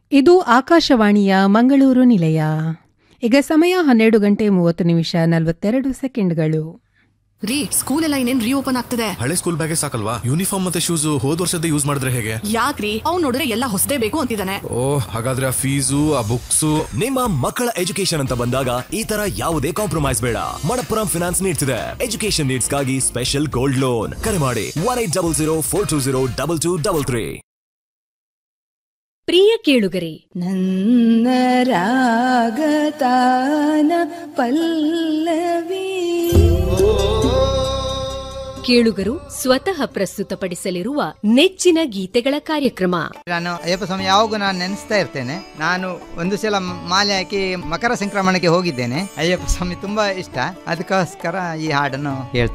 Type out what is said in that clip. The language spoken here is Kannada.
ಇದು ಆಕಾಶವಾಣಿಯ ಮಂಗಳೂರು ನಿಲಯ ಈಗ ಸಮಯ ಹನ್ನೆರಡು ಗಂಟೆ ಮೂವತ್ತು ನಿಮಿಷ ನಲವತ್ತೆರಡು ಸೆಕೆಂಡ್ಗಳು ರೀ ಸ್ಕೂಲ್ ಎಲ್ಲ ಇನ್ನೇನ್ ರೀಓಪನ್ ಆಗ್ತದೆ ಹಳೆ ಸ್ಕೂಲ್ ಬ್ಯಾಗೇ ಸಾಕಲ್ವಾ ಯೂನಿಫಾರ್ಮ್ ಮತ್ತೆ ಶೂಸ್ ಹೋದ್ ವರ್ಷದ ಯೂಸ್ ಮಾಡಿದ್ರೆ ಹೇಗೆ ಯಾಕ್ರಿ ಅವ್ನ್ ನೋಡಿದ್ರೆ ಎಲ್ಲ ಹೊಸದೇ ಬೇಕು ಅಂತಿದ್ದಾನೆ ಓ ಹಾಗಾದ್ರೆ ಆ ಫೀಸು ಆ ಬುಕ್ಸು ನಿಮ್ಮ ಮಕ್ಕಳ ಎಜುಕೇಶನ್ ಅಂತ ಬಂದಾಗ ಈ ತರ ಯಾವುದೇ ಕಾಂಪ್ರಮೈಸ್ ಬೇಡ ಮಣಪ್ಪುರಂ ಫಿನಾನ್ಸ್ ನೀಡ್ತಿದೆ ಎಜುಕೇಶನ್ ನೀಡ್ಸ್ಗಾಗಿ ಸ್ಪೆಷಲ್ ಗೋಲ್ಡ್ ಲೋನ್ ಕರೆ ಮಾಡಿ one eight double zero four two zero double two double three ಪ್ರಿಯ ಕೇಳುಗರೆ ನನ್ನ ರಾಗತಾನ ಪಲ್ಲವಿ ಕೇಳುಗರು ಸ್ವತಃ ಪ್ರಸ್ತುತಪಡಿಸಲಿರುವ ನೆಚ್ಚಿನ ಗೀತೆಗಳ ಕಾರ್ಯಕ್ರಮ ನಾನು ಅಯ್ಯಪ್ಪ ಸ್ವಾಮಿ ಯಾವಾಗೂ ನಾನು ನೆನೆಸ್ತಾ ಇರ್ತೇನೆ ನಾನು ಒಂದು ಸಲ ಮ- ಮಾಲೆ ಹಾಕಿ ಮಕರ ಸಂಕ್ರಮಣಕ್ಕೆ ಹೋಗಿದ್ದೇನೆ ಅಯ್ಯಪ್ಪ ಸ್ವಾಮಿ ತುಂಬಾ ಇಷ್ಟ ಅದಕ್ಕೋಸ್ಕರ ಈ ಹಾಡನ್ನು ಹೇಳ್ತಾ